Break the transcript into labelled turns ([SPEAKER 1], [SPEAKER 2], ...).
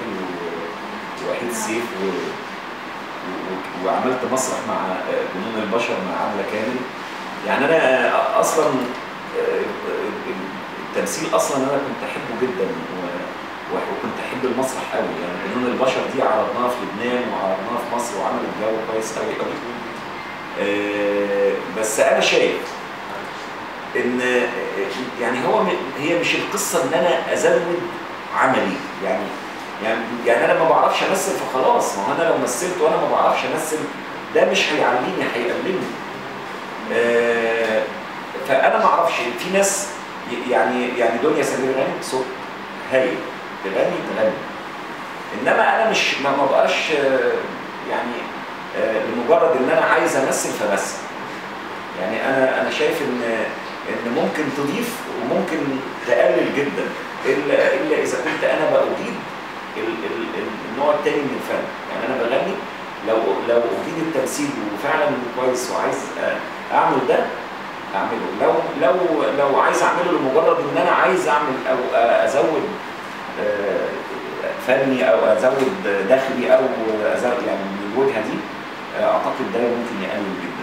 [SPEAKER 1] و- ووحيد سيف و... و... وعملت مسرح مع آه، جنون البشر مع عبلة كامل يعني انا آه، اصلا آه، التمثيل اصلا انا كنت احبه جدا و... وكنت احب المسرح قوي يعني جنون البشر دي عرضناها في لبنان وعرضناها في مصر وعملت جو كويس قوي قوي آه، بس انا شايف ان آه، يعني هو م- هي مش القصه ان انا ازود عملي يعني يعني يعني انا ما بعرفش امثل فخلاص ما هو انا لو مثلت وانا ما بعرفش امثل ده مش هيعليني هيقللني آه، فانا ما اعرفش في ناس ي- يعني يعني دنيا سمير غانم صوت هايل تغني تغني انما انا مش ما ما بقاش آه، يعني آه، لمجرد ان انا عايز امثل فمثل يعني انا انا شايف ان ان ممكن تضيف وممكن تقلل جدا الا الا اذا كنت انا باجيد ال- ال- ال- النوع التاني من الفن يعني انا بغني لو لو اجيد التمثيل وفعلا كويس وعايز آه، اعمل ده اعمله لو لو لو عايز اعمله لمجرد ان انا عايز اعمل او آه، ازود آه، فني او ازود دخلي او ازود يعني من الوجهه دي آه، اعتقد ده ممكن يقلل جدا